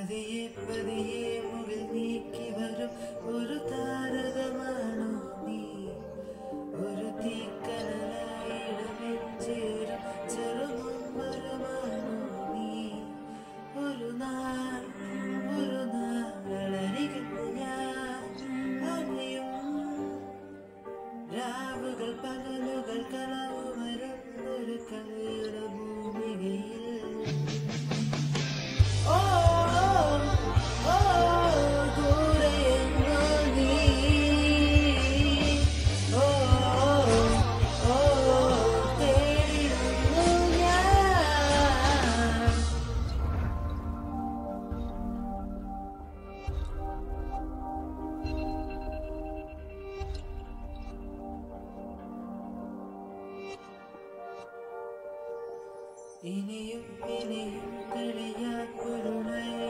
പതിയെ പതിയെ മുകിൽ നീക്കി വരും ഒരു താരകമാണോ നീ ഒരു തീക്കനലായി ഇടമെഞ്ചേരും ചെറുമുമ്പരമാണോ നീ ഒരു നാൾ ഒരു നാളരികിൽ ഞാൻ അണിയും രാവുകൾ പകലുകൾ കനവ് മരുന്നൊരു കളിയുടെ ഭൂമികയിൽ ഓ ഓ ദൂരെയെങ്ങോ നീ ഓ ഓ തേടിടുന്നു ഞാൻ ഇനിയും ഇനിയും കളിയാ പൊരുളേ